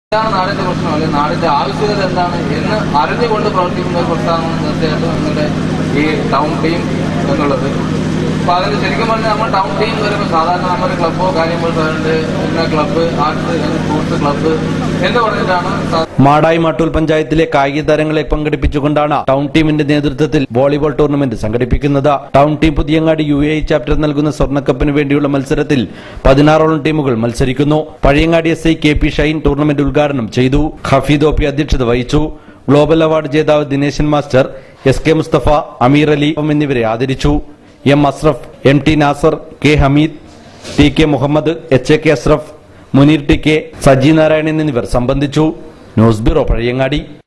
എന്താണ് നാടിന്റെ പ്രശ്നം അല്ലെങ്കിൽ നാടിന്റെ ആവശ്യകത എന്താണ് എന്ന് അറിഞ്ഞുകൊണ്ട് പ്രവർത്തിക്കുന്ന ഒരു പ്രസ്ഥാനമാണ് തീർച്ചയായിട്ടും നിങ്ങളുടെ ഈ ടൗൺ ടീം എന്നുള്ളത് അപ്പൊ അതിന് ശരിക്കും പറഞ്ഞാൽ നമ്മൾ ടൗൺ ടീം വരുമ്പോൾ സാധാരണ നമ്മുടെ ക്ലബ്ബോ കാര്യങ്ങൾ പറയുന്നത് ഇന്ന ക്ലബ്ബ് ആർട്സ് സ്പോർട്സ് ക്ലബ്ബ് എന്ന് പറഞ്ഞിട്ടാണ് സാ- മാടായി മാട്ടൂൽ പഞ്ചായത്തിലെ കായിക താരങ്ങളെ പങ്കെടുപ്പിച്ചുകൊണ്ടാണ് ടൗൺ ടീമിന്റെ നേതൃത്വത്തിൽ വോളിബോൾ ടൂർണമെന്റ് സംഘടിപ്പിക്കുന്നത് town team Puthiyangadi U A chapter നൽകുന്ന സ്വർണ്ണക്കപ്പിന് വേണ്ടിയുള്ള മത്സരത്തിൽ പതിനാറോളം ടീമുകൾ മത്സരിക്കുന്നു Pazhayangadi S I K P Shine tournament ഉദ്ഘാടനം ചെയ്തു ഹഫീദ് ഒ പി അധ്യക്ഷത വഹിച്ചു ഗ്ലോബൽ അവാർഡ് ജേതാവ് Dineshan master S K Musthafa Ameer Ali എന്നിവരെ ആദരിച്ചു M Asraf M T Nasar K Hameed T K Muhammad H A K Asraf Munir T K Saji Narayanan എന്നിവർ സംബന്ധിച്ചു ന്യൂസ് ബ്യൂറോ പഴയങ്ങാടി